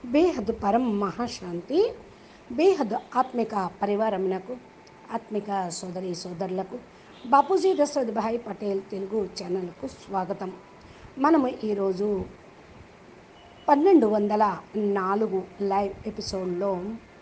బేహద్ పరం మహాశాంతి బేహద్ ఆత్మిక పరివారమునకు ఆత్మిక సోదరి సోదరులకు బాపూజీ దశరథ్ భాయ్ పటేల్ తెలుగు ఛానల్కు స్వాగతం మనము ఈరోజు పన్నెండు వందల నాలుగు లైవ్ ఎపిసోడ్లో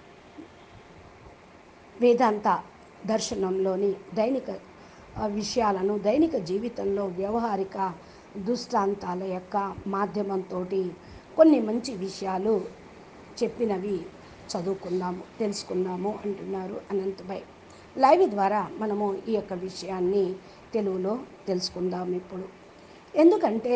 వేదాంత దర్శనంలోని దైనిక ఆ, విషయాలను దైనిక జీవితంలో వ్యవహారిక దృష్టాంతాల యొక్క మాధ్యమంతో కొన్ని మంచి విషయాలు చెప్పినవి చదువుకుందాము తెలుసుకుందాము అంటున్నారు అనంతభాయ్ లైవ్ ద్వారా మనము ఈ యొక్క విషయాన్ని తెలుగులో తెలుసుకుందాం ఇప్పుడు ఎందుకంటే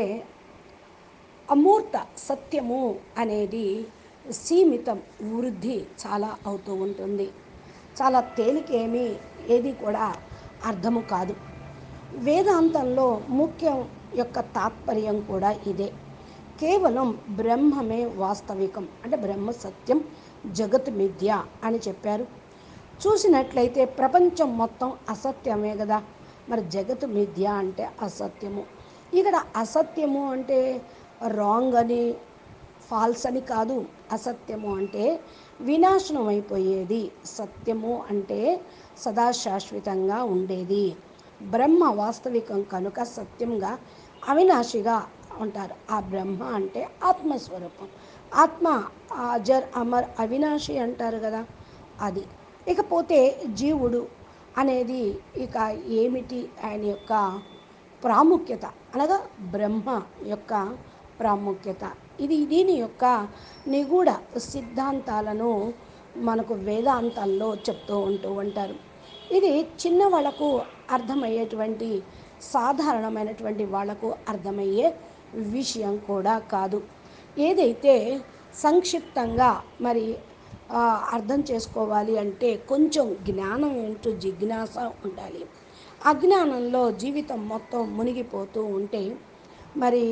అమూర్త సత్యము అనేది సీమితం వృద్ధి చాలా అవుతూ ఉంటుంది చాలా తేలికేమీ ఏది కూడా అర్థము కాదు వేదాంతంలో ముఖ్యం యొక్క తాత్పర్యం కూడా ఇదే కేవలం బ్రహ్మమే వాస్తవికం అంటే బ్రహ్మ సత్యం జగత్ మిథ్య అని చెప్పారు చూసినట్లయితే ప్రపంచం మొత్తం అసత్యమే కదా మరి జగత్ మిథ్య అంటే అసత్యము ఇక్కడ అసత్యము అంటే రాంగ్ అని ఫాల్స్ అని కాదు అసత్యము అంటే వినాశనం అయిపోయేది సత్యము అంటే సదా శాశ్వతంగా ఉండేది బ్రహ్మ వాస్తవికం కనుక సత్యంగా అవినాశిగా ఉంటారు ఆ బ్రహ్మ అంటే ఆత్మస్వరూపం ఆత్మ అజర్ అమర్ అవినాశి అంటారు కదా అది ఇకపోతే జీవుడు అనేది ఇక ఏమిటి ఆయన యొక్క ప్రాముఖ్యత అనగా బ్రహ్మ యొక్క ప్రాముఖ్యత ఇది దీని యొక్క నిగూఢ సిద్ధాంతాలను మనకు వేదాంతాల్లో చెప్తూ ఉంటూ ఉంటారు ఇది చిన్న వాళ్ళకు అర్థమయ్యేటువంటి సాధారణమైనటువంటి వాళ్ళకు అర్థమయ్యే విషయం కూడా కాదు ఏదైతే సంక్షిప్తంగా మరి ఆ, అర్థం చేసుకోవాలి అంటే కొంచెం జ్ఞానం ఏంటో జిజ్ఞాస ఉండాలి అజ్ఞానంలో జీవితం మొత్తం మునిగిపోతూ ఉంటే మరి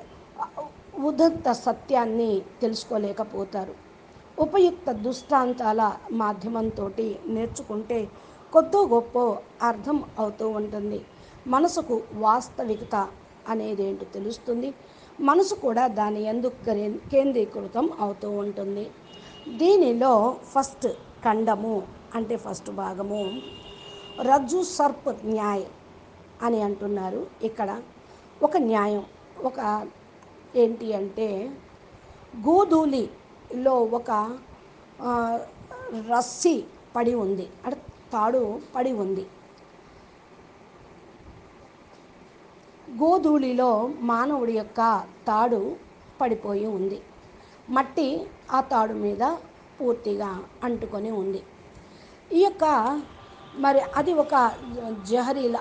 ఉదంత సత్యాన్ని తెలుసుకోలేకపోతారు ఉపయుక్త దృష్టాంతాల మాధ్యమంతో నేర్చుకుంటే కొద్దో గొప్ప అర్థం అవుతూ ఉంటుంది మనసుకు వాస్తవికత అనేది ఏంటో తెలుస్తుంది మనసు కూడా దాని ఎందుకు కేంద్రీకృతం అవుతూ ఉంటుంది దీనిలో ఫస్ట్ ఖండము అంటే ఫస్ట్ భాగము రజ్జు సర్ప్ న్యాయ్ అని అంటున్నారు ఇక్కడ ఒక న్యాయం ఒక ఏంటి అంటే గోధూలిలో ఒక ఆ, రస్సి పడి ఉంది అంటే తాడు పడి ఉంది గోధూళిలో మానవుడి యొక్క తాడు పడిపోయి ఉంది మట్టి ఆ తాడు మీద పూర్తిగా అంటుకొని ఉంది ఈ యొక్క మరి అది ఒక జహరీల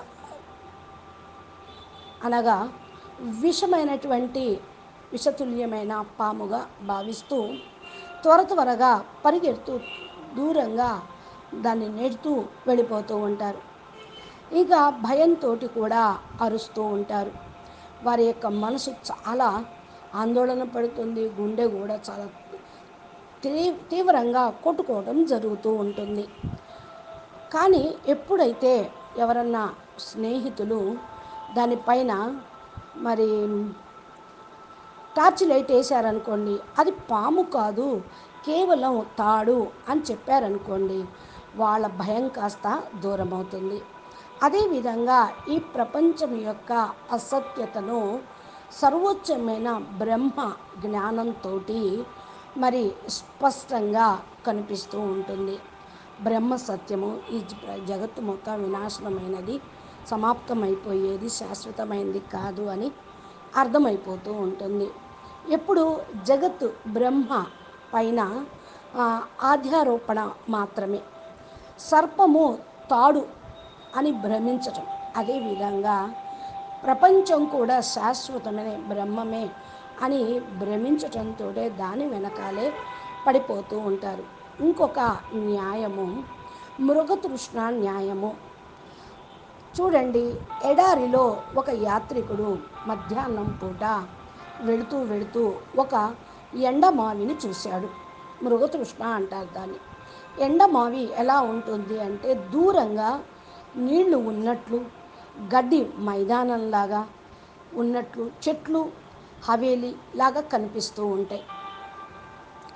అనగా విషమైనటువంటి విషతుల్యమైన పాముగా భావిస్తూ త్వర త్వరగా పరిగెడుతూ దూరంగా దాన్ని నెడుతూ వెళ్ళిపోతూ ఉంటారు ఇక భయంతో కూడా అరుస్తూ ఉంటారు వారి యొక్క మనసు చాలా ఆందోళన పడుతుంది గుండె కూడా చాలా తీ- తీవ్రంగా కొట్టుకోవడం జరుగుతూ ఉంటుంది కానీ ఎప్పుడైతే ఎవరన్నా స్నేహితులు దానిపైన మరి టార్చ్ లైట్ వేశారనుకోండి అది పాము కాదు కేవలం తాడు అని చెప్పారనుకోండి వాళ్ళ భయం కాస్త దూరం అవుతుంది అదేవిధంగా ఈ ప్రపంచం యొక్క అసత్యతను సర్వోచ్చమైన బ్రహ్మ జ్ఞానంతో మరి స్పష్టంగా కనిపిస్తూ ఉంటుంది బ్రహ్మ సత్యము ఈ జ- జగత్తు మొత్తం వినాశనమైనది సమాప్తమైపోయేది శాశ్వతమైనది కాదు అని అర్థమైపోతూ ఉంటుంది ఎప్పుడు జగత్తు బ్రహ్మ పైన ఆ, ఆధ్యారోపణ మాత్రమే సర్పము తాడు అని భ్రమించటం అదేవిధంగా ప్రపంచం కూడా శాశ్వతమైన బ్రహ్మమే అని భ్రమించటంతో దాని వెనకాలే పడిపోతూ ఉంటారు ఇంకొక న్యాయము మృగతృష్ణ న్యాయము చూడండి ఎడారిలో ఒక యాత్రికుడు మధ్యాహ్నం పూట వెళుతూ వెళుతూ ఒక ఎండమావిని చూశాడు మృగతృష్ణ అంటారు దాన్ని ఎండమావి ఎలా ఉంటుంది అంటే దూరంగా నీళ్లు ఉన్నట్లు గడ్డి మైదానంలాగా ఉన్నట్లు చెట్లు హవేలీ లాగా కనిపిస్తూ ఉంటాయి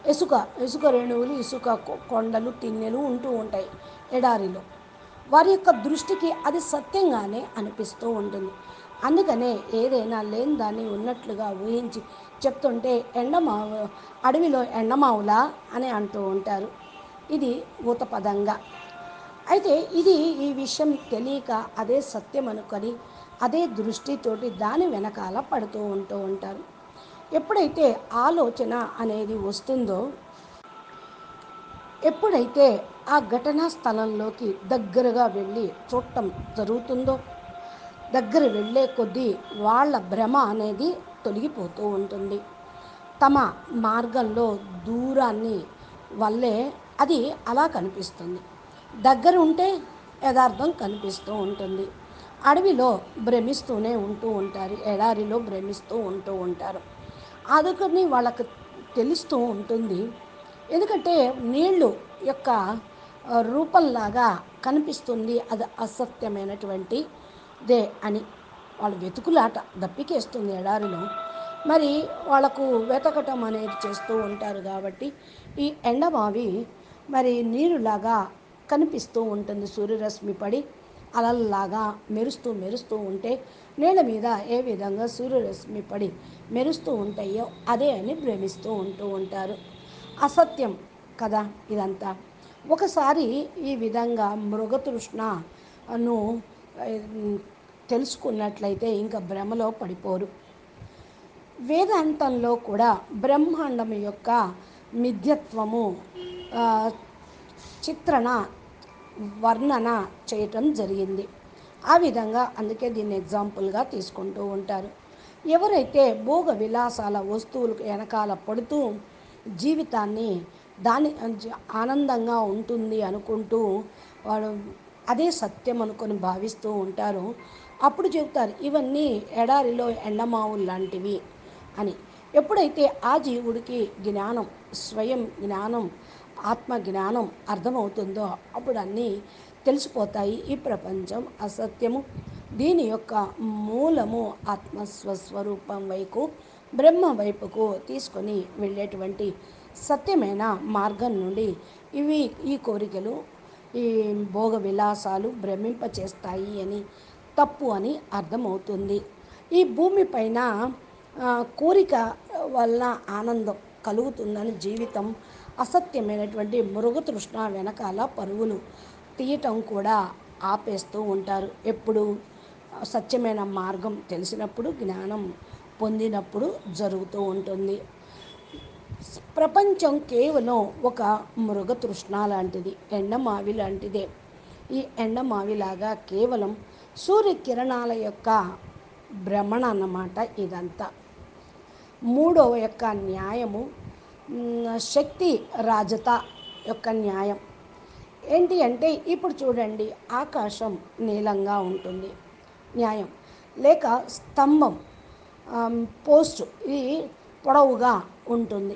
ఇసుక ఇసుక రేణువులు ఇసుక కొ- కొండలు తిన్నెలు ఉంటూ ఉంటాయి ఎడారిలో వారి యొక్క దృష్టికి అది సత్యంగానే అనిపిస్తూ ఉంటుంది అందుకనే ఏదైనా లేని దాన్ని ఉన్నట్లుగా ఊహించి చెప్తుంటే ఎండమావు అడవిలో ఎండమావులా అని అంటూ ఉంటారు ఇది ఊతపదంగా అయితే ఇది ఈ విషయం తెలియక అదే సత్యం అనుకొని అదే దృష్టితోటి దాని వెనకాల పడుతూ ఉంటూ ఉంటారు ఎప్పుడైతే ఆలోచన అనేది వస్తుందో ఎప్పుడైతే ఆ ఘటనా స్థలంలోకి దగ్గరగా వెళ్ళి చూడటం జరుగుతుందో దగ్గర వెళ్ళే కొద్దీ వాళ్ళ భ్రమ అనేది తొలగిపోతూ ఉంటుంది తమ మార్గంలో దూరాన్ని వల్లే అది అలా కనిపిస్తుంది దగ్గర ఉంటే యథార్థం కనిపిస్తూ ఉంటుంది అడవిలో భ్రమిస్తూనే ఉంటూ ఉంటారు ఎడారిలో భ్రమిస్తూ ఉంటూ ఉంటారు అదొకని వాళ్ళకు తెలుస్తూ ఉంటుంది ఎందుకంటే నీళ్ళు యొక్క ఆ, రూపంలాగా కనిపిస్తుంది అది అసత్యమైనటువంటి దే అని వాళ్ళు వెతుకులాట దప్పికేస్తుంది ఎడారిలో మరి వాళ్ళకు వెతకటం అనేది చేస్తూ ఉంటారు కాబట్టి ఈ ఎండమావి మరి నీరులాగా కనిపిస్తూ ఉంటుంది సూర్యరశ్మి పడి అలల్లాగా మెరుస్తూ మెరుస్తూ ఉంటే నీళ్ళ మీద ఏ విధంగా సూర్యరశ్మి పడి మెరుస్తూ ఉంటాయో అదే అని భ్రమిస్తూ ఉంటూ ఉంటారు అసత్యం కదా ఇదంతా ఒకసారి ఈ విధంగా మృగతృష్ణను ఆ, తెలుసుకున్నట్లయితే ఇంకా భ్రమలో పడిపోరు వేదాంతంలో కూడా బ్రహ్మాండం యొక్క మిథ్యత్వము ఆ, చిత్రణ వర్ణన చేయటం జరిగింది ఆ విధంగా అందుకే దీన్ని ఎగ్జాంపుల్గా తీసుకుంటూ ఉంటారు ఎవరైతే భోగ విలాసాల వస్తువులకు వెనకాల పడుతూ జీవితాన్ని దాని ఆనందంగా ఉంటుంది అనుకుంటూ వాడు అదే సత్యం అనుకొని భావిస్తూ ఉంటారు అప్పుడు చెబుతారు ఇవన్నీ ఎడారిలో ఎండమావులు లాంటివి అని ఎప్పుడైతే ఆ జీవుడికి జ్ఞానం స్వయం జ్ఞానం ఆత్మ జ్ఞానం అర్థమవుతుందో అప్పుడు అన్నీ తెలిసిపోతాయి ఈ ప్రపంచం అసత్యము దీని యొక్క మూలము ఆత్మ స్వస్వరూపం వైపు బ్రహ్మ వైపుకు తీసుకొని వెళ్ళేటువంటి సత్యమైన మార్గం నుండి ఇవి ఈ కోరికలు ఈ భోగ విలాసాలు భ్రమింపచేస్తాయి అని తప్పు అని అర్థమవుతుంది ఈ భూమిపైన ఆ, కోరిక వల్ల ఆనందం కలుగుతుందని జీవితం అసత్యమైనటువంటి మృగతృష్ణ వెనకాల పరుగులు తీయటం కూడా ఆపేస్తూ ఉంటారు ఎప్పుడు సత్యమైన మార్గం తెలిసినప్పుడు జ్ఞానం పొందినప్పుడు జరుగుతూ ఉంటుంది ప్రపంచం కేవలం ఒక మృగతృష్ణ లాంటిది ఎండమావి లాంటిదే ఈ ఎండమావిలాగా కేవలం సూర్యకిరణాల యొక్క భ్రమణ అన్నమాట ఇదంతా మూడవ యొక్క న్యాయము మ్, శక్తి రాజత యొక్క న్యాయం ఏంటి అంటే ఇప్పుడు చూడండి ఆకాశం నీలంగా ఉంటుంది న్యాయం లేక స్తంభం ఆమ్, పోస్ట్ ఇది పొడవుగా ఉంటుంది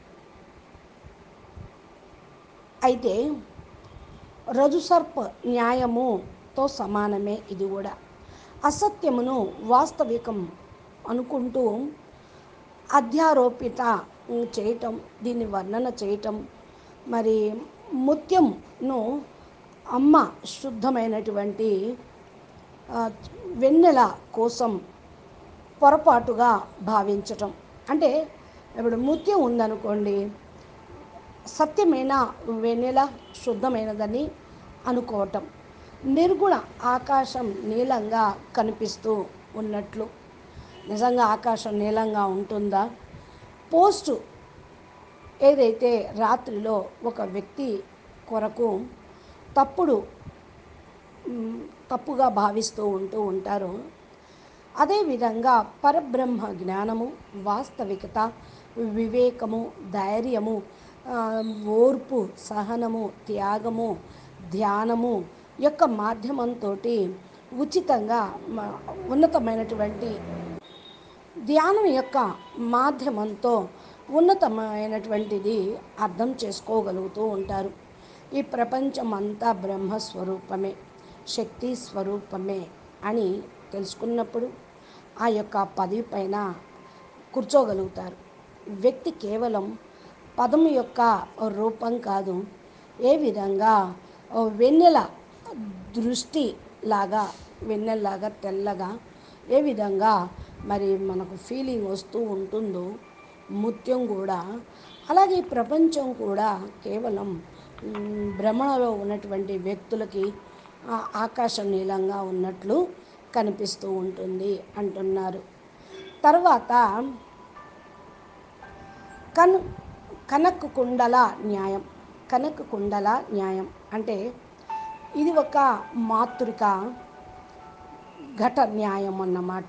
అయితే రజుసర్ప న్యాయముతో సమానమే ఇది కూడా అసత్యమును వాస్తవికం అనుకుంటూ అధ్యారోపిత చేయటం దీన్ని వర్ణన చేయటం మరి ముత్యంను అమ్మ శుద్ధమైనటువంటి ఆ, వెన్నెల కోసం పొరపాటుగా భావించటం అంటే ఇప్పుడు ముత్యం ఉందనుకోండి సత్యమైన వెన్నెల శుద్ధమైనదని అనుకోవటం నిర్గుణ ఆకాశం నీలంగా కనిపిస్తూ ఉన్నట్లు నిజంగా ఆకాశం నీలంగా ఉంటుందా పోస్టు ఏదైతే రాత్రిలో ఒక వ్యక్తి కొరకు తప్పుడు మ్, తప్పుగా భావిస్తూ ఉంటూ ఉంటారో అదేవిధంగా పరబ్రహ్మ జ్ఞానము వాస్తవికత వివేకము ధైర్యము ఆ, ఓర్పు సహనము త్యాగము ధ్యానము యొక్క మాధ్యమంతో ఉచితంగా మ- ఉన్నతమైనటువంటి ధ్యానం యొక్క మాధ్యమంతో ఉన్నతమైనటువంటిది అర్థం చేసుకోగలుగుతూ ఉంటారు ఈ ప్రపంచం అంతా బ్రహ్మస్వరూపమే శక్తి స్వరూపమే అని తెలుసుకున్నప్పుడు ఆ యొక్క పదవి పైన కూర్చోగలుగుతారు వ్యక్తి కేవలం పదం యొక్క రూపం కాదు ఏ విధంగా ఓ వెన్నెల దృష్టి లాగా వెన్నెల్లాగా తెల్లగా ఏ విధంగా మరి మనకు ఫీలింగ్ వస్తూ ఉంటుందో ముత్యం కూడా అలాగే ఈ ప్రపంచం కూడా కేవలం మ్, భ్రమణలో ఉన్నటువంటి వ్యక్తులకి ఆ ఆకాశం నీలంగా ఉన్నట్లు కనిపిస్తూ ఉంటుంది అంటున్నారు తర్వాత కన్ కనక్ కుండల న్యాయం కనక్ కుండల న్యాయం అంటే ఇది ఒక మాతృక ఘట న్యాయం అన్నమాట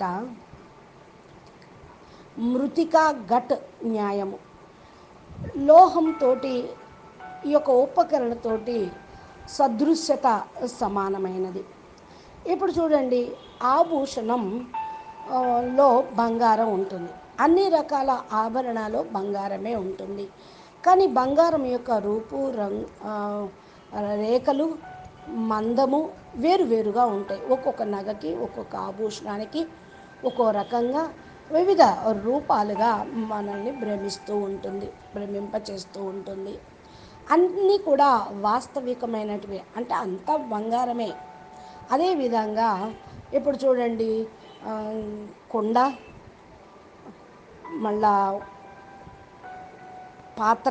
మృతిక ఘట్ న్యాయము లోహంతో ఈ యొక్క ఉపకరణతోటి సదృశ్యత సమానమైనది ఇప్పుడు చూడండి ఆభూషణం ఆ, లో బంగారం ఉంటుంది అన్ని రకాల ఆభరణాలు బంగారమే ఉంటుంది కానీ బంగారం యొక్క రూపు రంగు రేఖలు మందము వేరువేరుగా ఉంటాయి ఒక్కొక్క నగకి ఒక్కొక్క ఆభూషణానికి ఒక్కో రకంగా వివిధ రూపాలుగా మనల్ని భ్రమిస్తూ ఉంటుంది భ్రమింపచేస్తూ ఉంటుంది అన్నీ కూడా వాస్తవికమైనటివి అంటే అంతా బంగారమే అదేవిధంగా ఇప్పుడు చూడండి ఆ, కొండ మళ్ళా పాత్ర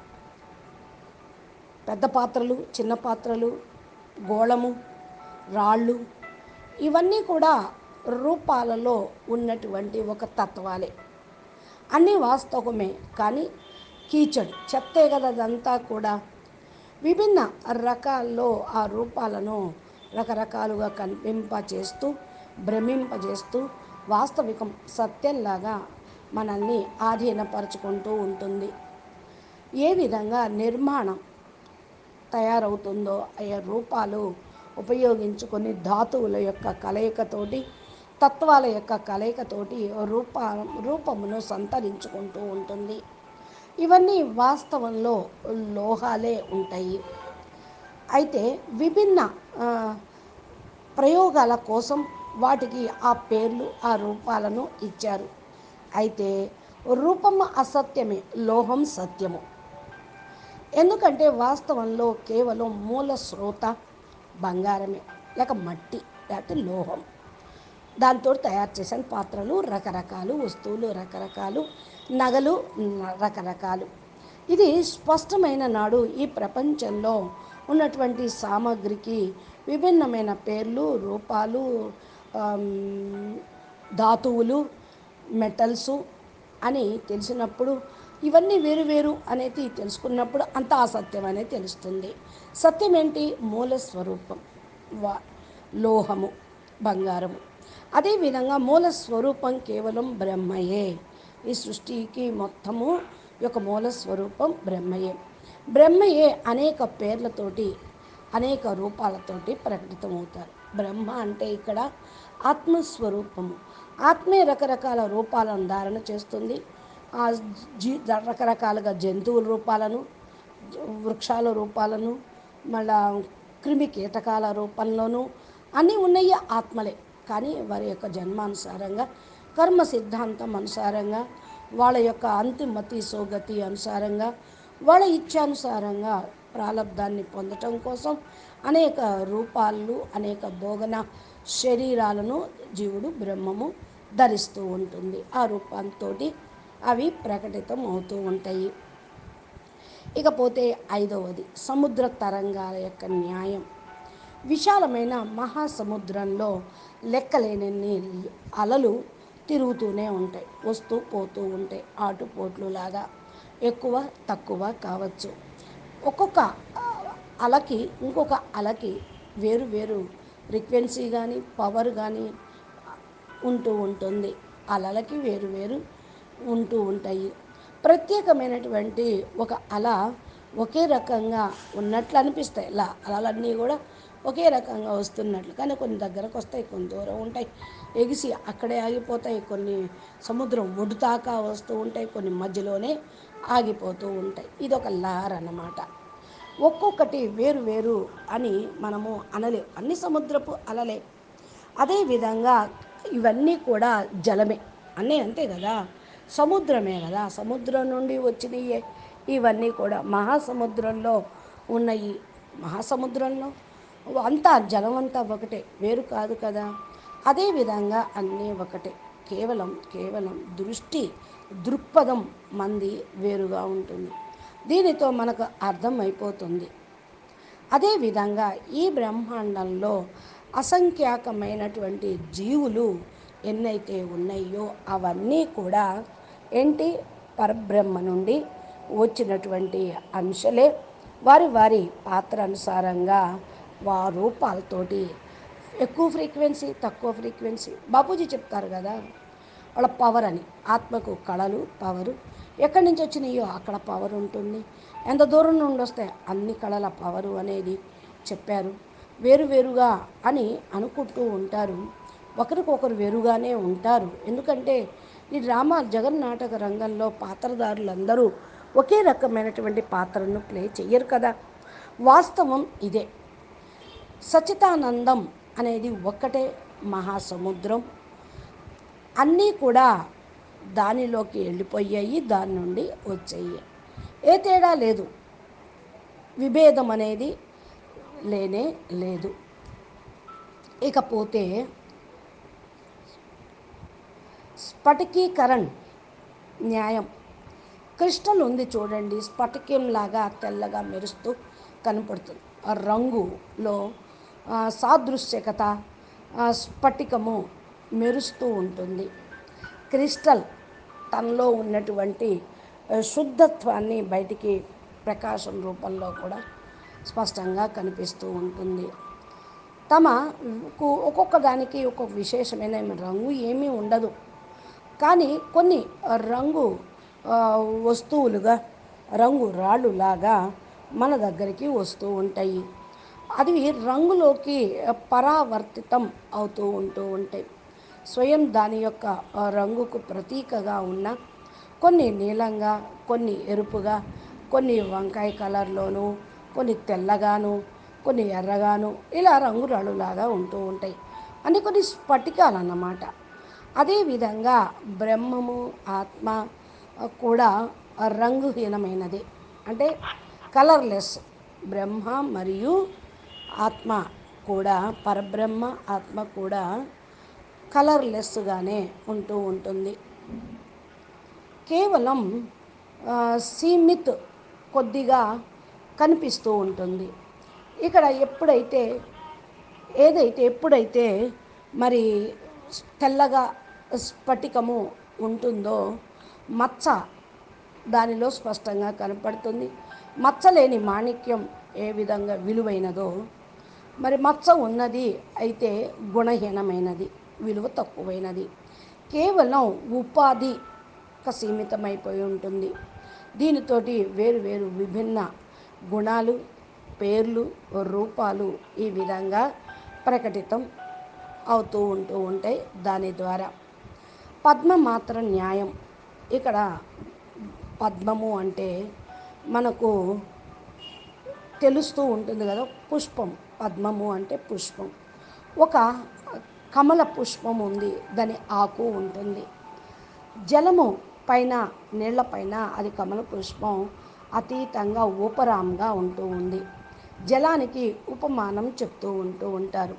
పెద్ద పాత్రలు చిన్న పాత్రలు గోళము రాళ్ళు ఇవన్నీ కూడా రూపాలలో ఉన్నటువంటి ఒక తత్వాలే అన్నీ వాస్తవమే కానీ కీచడు చెత్తే కదా అదంతా కూడా విభిన్న రకాల్లో ఆ రూపాలను రకరకాలుగా కనిపింపచేస్తూ భ్రమింపజేస్తూ వాస్తవికం సత్యంలాగా మనల్ని ఆధీనపరుచుకుంటూ ఉంటుంది ఏ విధంగా నిర్మాణం తయారవుతుందో ఆయా రూపాలు ఉపయోగించుకొని ధాతువుల యొక్క కలయికతోటి తత్వాల యొక్క కలయికతోటి రూప రూపమును సంతరించుకుంటూ ఉంటుంది ఇవన్నీ వాస్తవంలో లోహాలే ఉంటాయి అయితే విభిన్న ఆ, ప్రయోగాల కోసం వాటికి ఆ పేర్లు ఆ రూపాలను ఇచ్చారు అయితే రూపం అసత్యమే లోహం సత్యము ఎందుకంటే వాస్తవంలో కేవలం మూల స్రోత బంగారమే లేక మట్టి లేకపోతే లోహం దాంతో తయారు చేసిన పాత్రలు రకరకాలు వస్తువులు రకరకాలు నగలు న- రకరకాలు ఇది స్పష్టమైన నాడు ఈ ప్రపంచంలో ఉన్నటువంటి సామాగ్రికి విభిన్నమైన పేర్లు రూపాలు ఆమ్, ధాతువులు మెటల్సు అని తెలిసినప్పుడు ఇవన్నీ వేరు వేరు అనేది తెలుసుకున్నప్పుడు అంత అసత్యం అనేది తెలుస్తుంది సత్యం ఏంటి మూల స్వరూపం వా లోహము బంగారము అదేవిధంగా మూల స్వరూపం కేవలం బ్రహ్మయే ఈ సృష్టికి మొత్తము యొక్క మూల స్వరూపం బ్రహ్మయే బ్రహ్మయే అనేక పేర్లతోటి అనేక రూపాలతోటి ప్రకటితమవుతారు బ్రహ్మ అంటే ఇక్కడ ఆత్మస్వరూపము ఆత్మే రకరకాల రూపాలను ధారణ చేస్తుంది ఆ జీ రకరకాలుగా జంతువుల రూపాలను వృక్షాల రూపాలను మళ్ళా క్రిమి కీటకాల రూపంలోనూ అన్నీ ఉన్నాయి ఆత్మలే కానీ వారి యొక్క జన్మానుసారంగా కర్మ సిద్ధాంతం అనుసారంగా వాళ్ళ యొక్క అంతిమతి సోగతి అనుసారంగా వాళ్ళ ఇచ్ఛానుసారంగా ప్రాలబ్ధాన్ని పొందటం కోసం అనేక రూపాలు అనేక భోగన శరీరాలను జీవుడు బ్రహ్మము ధరిస్తూ ఉంటుంది ఆ రూపంతో అవి ప్రకటితం అవుతూ ఉంటాయి ఇకపోతే ఐదవది సముద్ర తరంగాల యొక్క న్యాయం విశాలమైన మహాసముద్రంలో లెక్కలేనన్ని అలలు తిరుగుతూనే ఉంటాయి వస్తూ పోతూ ఉంటాయి ఆటుపోట్లు లాగా ఎక్కువ తక్కువ కావచ్చు ఒక్కొక్క ఆ, అలకి ఇంకొక అలకి వేరు వేరు ఫ్రీక్వెన్సీ కానీ పవర్ కానీ ఉంటూ ఉంటుంది అలలకి వేరు వేరు ఉంటూ ఉంటాయి ప్రత్యేకమైనటువంటి ఒక అల ఒకే రకంగా ఉన్నట్లు అనిపిస్తాయి ఇలా అలలన్నీ కూడా ఒకే రకంగా వస్తున్నట్లు కానీ కొన్ని దగ్గరకు వస్తాయి కొన్ని దూరం ఉంటాయి ఎగిసి అక్కడే ఆగిపోతాయి కొన్ని సముద్రం ఒడ్డుతాకా వస్తూ ఉంటాయి కొన్ని మధ్యలోనే ఆగిపోతూ ఉంటాయి ఇది ఒక లార్ అన్నమాట ఒక్కొక్కటి వేరు వేరు అని మనము అనలేం అన్ని సముద్రపు అలలే అదేవిధంగా ఇవన్నీ కూడా జలమే అన్నీ అంతే కదా సముద్రమే కదా సముద్రం నుండి వచ్చినయే ఇవన్నీ కూడా మహాసముద్రంలో ఉన్న ఈ మహాసముద్రంలో అంతా జలం అంతా ఒకటే వేరు కాదు కదా అదేవిధంగా అన్నీ ఒకటే కేవలం కేవలం దృష్టి దృక్పథం మంది వేరుగా ఉంటుంది దీనితో మనకు అర్థమైపోతుంది అదేవిధంగా ఈ బ్రహ్మాండంలో అసంఖ్యాకమైనటువంటి జీవులు ఎన్నైతే ఉన్నాయో అవన్నీ కూడా ఏంటి పరబ్రహ్మ నుండి వచ్చినటువంటి అంశలే వారి వారి పాత్ర అనుసారంగా వా రూపాలతోటి ఎక్కువ ఫ్రీక్వెన్సీ తక్కువ ఫ్రీక్వెన్సీ బాపూజీ చెప్తారు కదా వాళ్ళ పవర్ అని ఆత్మకు కళలు పవరు ఎక్కడి నుంచి వచ్చినాయో అక్కడ పవర్ ఉంటుంది ఎంత దూరం నుండి వస్తే అన్ని కళల పవరు అనేది చెప్పారు వేరు వేరుగా అని అనుకుంటూ ఉంటారు ఒకరికొకరు వేరుగానే ఉంటారు ఎందుకంటే ఈ డ్రామా జగన్నాటక రంగంలో పాత్రధారులందరూ ఒకే రకమైనటువంటి పాత్రను ప్లే చెయ్యరు కదా వాస్తవం ఇదే సచితానందం అనేది ఒక్కటే మహాసముద్రం అన్నీ కూడా దానిలోకి వెళ్ళిపోయాయి దాని నుండి వచ్చాయి ఏ తేడా లేదు విభేదం అనేది లేనే లేదు ఇకపోతే స్ఫటికీకరణ్ న్యాయం క్రిస్టల్ ఉంది చూడండి స్ఫటికంలాగా తెల్లగా మెరుస్తూ కనపడుతుంది ఆ రంగులో ఆ, సాదృశ్యకత ఆ, స్ఫటికము మెరుస్తూ ఉంటుంది క్రిస్టల్ తనలో ఉన్నటువంటి ఆ, శుద్ధత్వాన్ని బయటికి ప్రకాశం రూపంలో కూడా స్పష్టంగా కనిపిస్తూ ఉంటుంది తమకు ఒక్కొక్క దానికి ఒక్కొక్క విశేషమైన రంగు ఏమీ ఉండదు కానీ కొన్ని రంగు ఆ, వస్తువులుగా రంగు రాళ్ళులాగా మన దగ్గరికి వస్తూ ఉంటాయి అవి రంగులోకి పరావర్తితం అవుతూ ఉంటూ ఉంటాయి స్వయం దాని యొక్క ఆ, రంగుకు ప్రతీకగా ఉన్న కొన్ని నీలంగా కొన్ని ఎరుపుగా కొన్ని వంకాయ కలర్లోను కొన్ని తెల్లగాను కొన్ని ఎర్రగాను ఇలా రంగురాళ్ళులాగా ఉంటూ ఉంటాయి అన్ని కొన్ని స్ఫటికాలు అన్నమాట అదేవిధంగా బ్రహ్మము ఆత్మ కూడా రంగుహీనమైనది అంటే కలర్లెస్ బ్రహ్మ మరియు ఆత్మ కూడా పరబ్రహ్మ ఆత్మ కూడా కలర్లెస్గానే ఉంటూ ఉంటుంది కేవలం ఆ, సీమిత్ కొద్దిగా కనిపిస్తూ ఉంటుంది ఇక్కడ ఎప్పుడైతే ఏదైతే ఎప్పుడైతే మరి తెల్లగా స్ఫటికము ఉంటుందో మచ్చ దానిలో స్పష్టంగా కనపడుతుంది మచ్చ లేని మాణిక్యం ఏ విధంగా విలువైనదో మరి మచ్చ ఉన్నది అయితే గుణహీనమైనది విలువ తక్కువైనది కేవలం ఉపాధి సీమితమైపోయి ఉంటుంది దీనితోటి వేరు వేరు విభిన్న గుణాలు పేర్లు రూపాలు ఈ విధంగా ప్రకటితం అవుతూ ఉంటూ ఉంటాయి దాని ద్వారా పద్మ మాత్ర న్యాయం ఇక్కడ పద్మము అంటే మనకు తెలుస్తూ ఉంటుంది కదా పుష్పం పద్మము అంటే పుష్పం ఒక కమల పుష్పం ఉంది దాని ఆకు ఉంటుంది జలము పైన నీళ్లపైన అది కమల పుష్పం అతీతంగా ఉపరాంగా ఉంటూ ఉంది జలానికి ఉపమానం చెప్తూ ఉంటూ ఉంటారు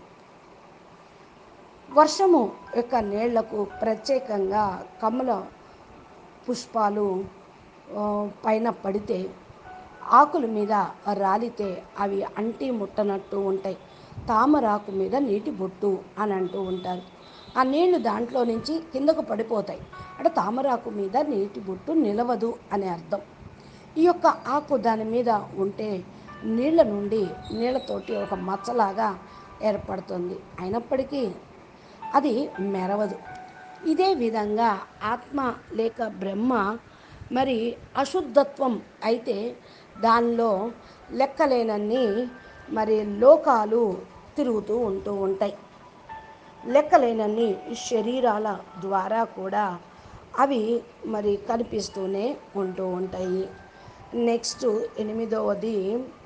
వర్షము యొక్క నీళ్లకు ప్రత్యేకంగా కమల పుష్పాలు ఆ, పైన పడితే ఆకుల మీద రాలితే అవి అంటి ముట్టనట్టు ఉంటాయి తామరాకు మీద నీటి బొట్టు అని అంటూ ఉంటారు ఆ నీళ్లు దాంట్లో నుంచి కిందకు పడిపోతాయి అంటే తామరాకు మీద నీటి బొట్టు నిలవదు అనే అర్థం ఈ యొక్క ఆకు దాని మీద ఉంటే నీళ్ళ నుండి నీళ్ళతోటి ఒక మచ్చలాగా ఏర్పడుతుంది అయినప్పటికీ అది మెరవదు ఇదే విధంగా ఆత్మ లేక బ్రహ్మ మరి అశుద్ధత్వం అయితే దానిలో లెక్కలేనన్ని మరి లోకాలు తిరుగుతూ ఉంటూ ఉంటాయి లెక్కలేనన్ని శరీరాల ద్వారా కూడా అవి మరి కనిపిస్తూనే ఉంటూ ఉంటాయి నెక్స్ట్ ఎనిమిదవది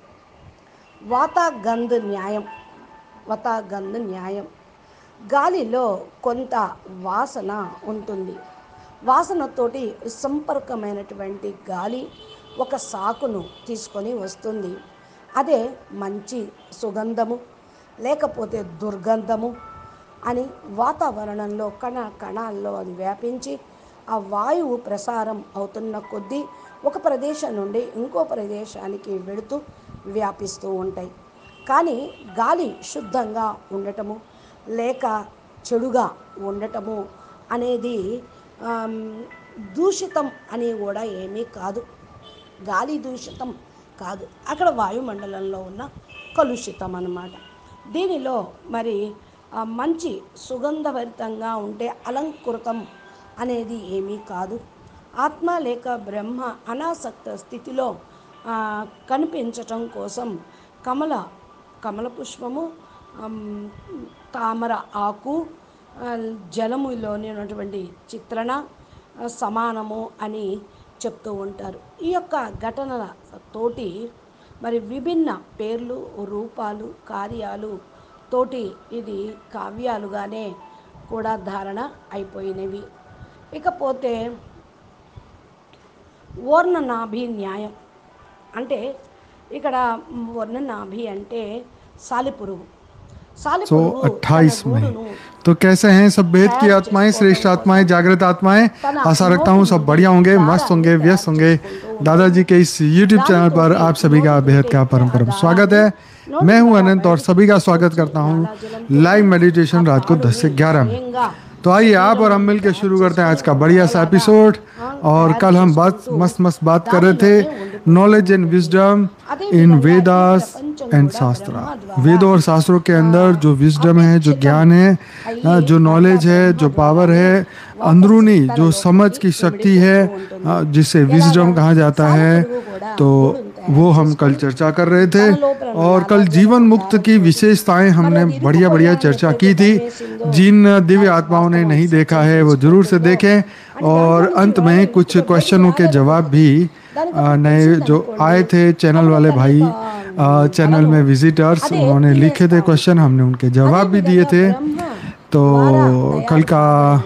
వాతాగంధ్ న్యాయం వాతాగంధ్ న్యాయం గాలిలో కొంత వాసన ఉంటుంది వాసనతోటి సంపర్కమైనటువంటి గాలి ఒక సాకును తీసుకొని వస్తుంది అదే మంచి సుగంధము లేకపోతే దుర్గంధము అని వాతావరణంలో కణ కణాల్లో అది వ్యాపించి ఆ వాయువు ప్రసారం అవుతున్న కొద్దీ ఒక ప్రదేశం నుండి ఇంకో ప్రదేశానికి వెళుతూ వ్యాపిస్తూ ఉంటాయి కానీ గాలి శుద్ధంగా ఉండటము లేక చెడుగా ఉండటము అనేది ఆమ్, దూషితం అని కూడా ఏమీ కాదు గాలి దూషితం కాదు అక్కడ వాయుమండలంలో ఉన్న కలుషితం అన్నమాట దీనిలో మరి ఆ, మంచి సుగంధభరితంగా ఉంటే అలంకృతం అనేది ఏమీ కాదు ఆత్మ లేక బ్రహ్మ అనాసక్త స్థితిలో ఆ, కనిపించటం కోసం కమల కమల పుష్పము ఆమ్, తామర ఆకు ఆ, జలములోని ఉన్నటువంటి చిత్రణ ఆ, సమానము అని చెప్తూ ఉంటారు ఈ యొక్క ఘటనల తోటి మరి విభిన్న పేర్లు రూపాలు కార్యాలు తోటి ఇది కావ్యాలుగానే కూడా ధారణ అయిపోయినవి ఇకపోతే వర్ణనాభి న్యాయం అంటే ఇక్కడ వర్ణనాభి అంటే సాలిపురుగు सो సాలిపురుగు తన अट्ठाईस मई గూడును तो कैसे हैं सब वेद की आत्माएं श्रेष्ठ आत्माएं जागृत आत्माएं आशा रखता हूँ सब बढ़िया होंगे मस्त होंगे व्यस्त होंगे दादाजी के इस YouTube चैनल पर आप सभी का बेहद का परम परम स्वागत है मैं हूं अनंत और सभी का स्वागत करता हूं लाइव मेडिटेशन रात को 10 से 11 में స్వయంగా तो आइए आप और हम मिलकर शुरू करते हैं आज का बढ़िया सा एपिसोड और कल हम बात मस्त मस्त बात कर रहे थे knowledge and wisdom in Vedas and shastra वेदों और शास्त्रों के अंदर जो विजडम है जो ज्ञान है अ, जो नॉलेज है जो पावर है अंदरूनी जो समझ की शक्ति है अ, जिसे विजडम कहा जाता है तो वो हम कल चर्चा कर रहे थे और कल जीवन मुक्त की विशेषताएं हमने बढ़िया बढ़िया चर्चा की थी जिन दिव्य आत्माओं ने नहीं देखा है वो जरूर से देखें और अंत में कुछ क्वेश्चनों के जवाब भी अ, नए जो आए थे चैनल वाले भाई अ, चैनल में विजिटर्स उन्होंने लिखे थे क्वेश्चन हमने उनके जवाब भी दिए थे तो कल का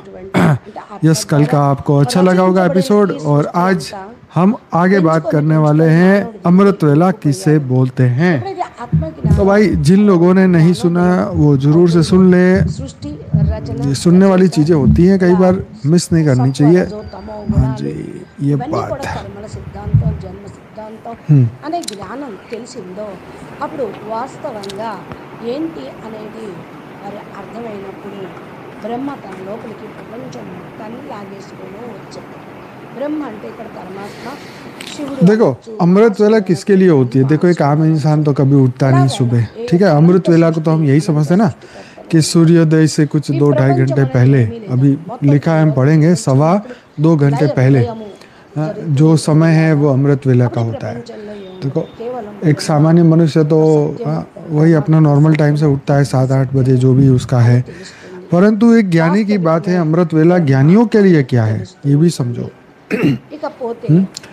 यस कल का आपको अच्छा लगा होगा एपिसोड और आज हम आगे बात करने वाले हैं अमृत वेला किसे बोलते हैं ఎప్పుడైతే ఆత్మజ్ఞానం तो भाई जिन लोगों ने नहीं सुना वो जरूर से सुन ले సృష్టి రచన ये सुनने वाली चीजें होती हैं कई बार मिस नहीं करनी चाहिए రజో తమో हाँ గుణాలు जी ये ఇవన్నీ बात కూడా है కర్మల సిద్ధాంతం జన్మ సిద్ధాంతం హ్మ్. అనే జ్ఞానం తెలిసిందో అప్పుడు వాస్తవంగా ఏంటి అనేది మరి అర్థమైనప్పుడు బ్రహ్మ తన లోపలికి ప్రపంచం మొత్తాన్ని లాగేసుకొని వచ్చింది బ్రహ్మ అంటే ఇక్కడ పరమాత్మ శివుడు देखो అవ్వచ్చు, अमृत वेला किसके लिए होती है देखो एक आम इंसान तो कभी उठता नहीं सुबह ठीक है अमृत वेला को तो हम यही समझते हैं ना कि सूर्योदय से कुछ दो ढाई घंटे पहले अभी लिखा है हम पढ़ेंगे सवा दो घंटे पहले हाँ, जो समय है वो अमृत वेला का होता है ప్రపంచంలో ఏముంది? देखो కేవలం एक सामान्य मनुष्य तो हाँ, वही अपना नॉर्मल टाइम से उठता है सात आठ बजे जो भी उसका है परंतु एक ज्ञानी की बात है अमृत वेला ज्ञानियों के लिए क्या है ये भी समझो ఇకపోతే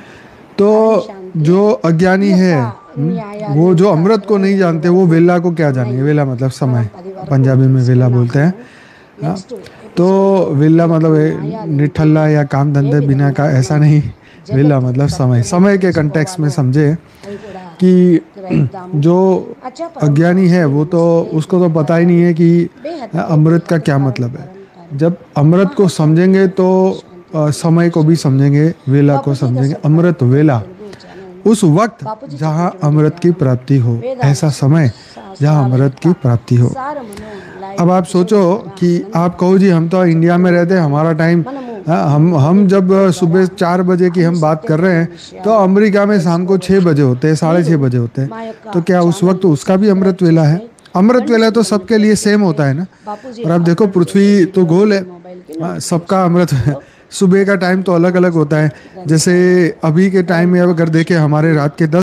तो जो अज्ञानी है हम्म, वो जो अमृत को नहीं जानते वो वेला को क्या जानेंगे वेला मतलब समय पंजाबी में वेला बोलते हैं हाँ, నెక్స్ట్ तो वेला मतलब ये निठल्ला या काम धंधे बिना का ऐसा नहीं वेला मतलब समय समय के कंटेक्स में समझे అవి కూడా कि గ్రహిద్దాము जो అచ్చా अज्ञानी है वो तो उसको तो पता ही नहीं है कि अमृत का क्या मतलब है जब अमृत को समझेंगे तो अ, समय को भी समझेंगे वेला को समझेंगे अमृत वेला उस वक्त जहाँ अमृत की प्राप्ति हो ऐसा समय जहाँ अमृत की प्राप्ति हो సారమును లాయి अब आप सोचो कि आप कहो जी हम तो इंडिया में रहते हैं हमारा टाइम हाँ, हम हम जब सुबह चार बजे की हम बात कर रहे हैं तो अमेरिका में शाम को छः बजे होते हैं साढ़े छः बजे होते మా हैं యొక్క तो क्या उस वक्त उसका भी अमृत वेला है अमृत वेला तो सबके लिए सेम होता है ना బాపూజీ और आप देखो पृथ्वी तो गोल है మొబైల్కి हाँ, सबका अमृत सुबह का टाइम तो अलग अलग होता है जैसे अभी के टाइम में अगर देखें हमारे रात के दस